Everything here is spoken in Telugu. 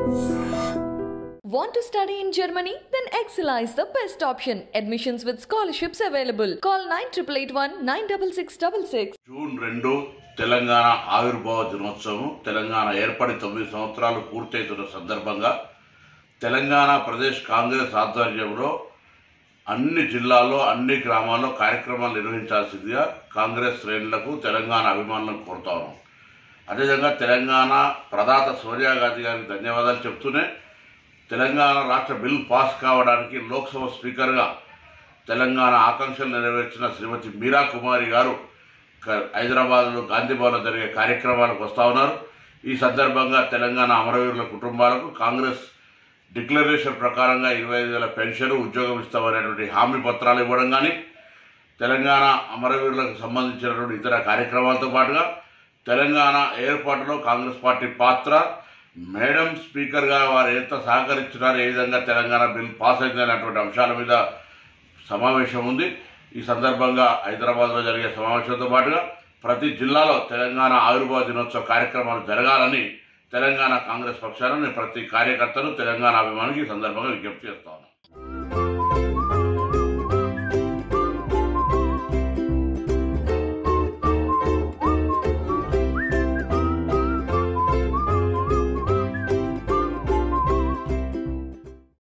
Want to study in Germany? Then Excella is the best option. Admissions with scholarships available. Call 9881 96666. June రెండు తెలంగాణ ఆవిర్భావ దినోత్సవం తెలంగాణ ఏర్పడి తొమ్మిది సంవత్సరాలు పూర్తవుతున్న సందర్భంగా తెలంగాణ ప్రదేశ్ కాంగ్రెస్ ఆధ్వర్యంలో అన్ని జిల్లాల్లో అన్ని గ్రామాల్లో కార్యక్రమాలు నిర్వహించాల్సిందిగా కాంగ్రెస్ శ్రేణులకు తెలంగాణ అభిమానులను కోరుతా ఉన్నాం అదేవిధంగా తెలంగాణ ప్రదాత సోనియా గాంధీ గారికి ధన్యవాదాలు చెప్తూనే తెలంగాణ రాష్ట్ర బిల్ పాస్ కావడానికి లోక్సభ స్పీకర్గా తెలంగాణ ఆకాంక్షలు నెరవేర్చిన శ్రీమతి మీరా కుమారి గారు క- హైదరాబాద్లో గాంధీ భవన్లో జరిగే కార్యక్రమాలకు వస్తా ఉన్నారు ఈ సందర్భంగా తెలంగాణ అమరవీరుల కుటుంబాలకు కాంగ్రెస్ డిక్లరేషన్ ప్రకారంగా ఇరవై ఐదు వేల పెన్షన్ ఉద్యోగం ఇస్తామనేటువంటి హామీ పత్రాలు ఇవ్వడం కానీ తెలంగాణ అమరవీరులకు సంబంధించినటువంటి ఇతర కార్యక్రమాలతో పాటుగా తెలంగాణ ఏర్పాటులో కాంగ్రెస్ పార్టీ పాత్ర మేడం స్పీకర్గా వారు ఎంత సహకరించినారు ఏ విధంగా తెలంగాణ బిల్ పాస్ అయింది అనేటువంటి అంశాల మీద సమావేశం ఉంది ఈ సందర్భంగా హైదరాబాద్లో జరిగే సమావేశంతో పాటుగా ప్రతి జిల్లాలో తెలంగాణ ఆవిర్భావ దినోత్సవ కార్యక్రమాలు జరగాలని తెలంగాణ కాంగ్రెస్ పక్షాన నేను ప్రతి కార్యకర్తను తెలంగాణ అభిమానికి ఈ సందర్భంగా విజ్ఞప్తి చేస్తా ఉన్నాను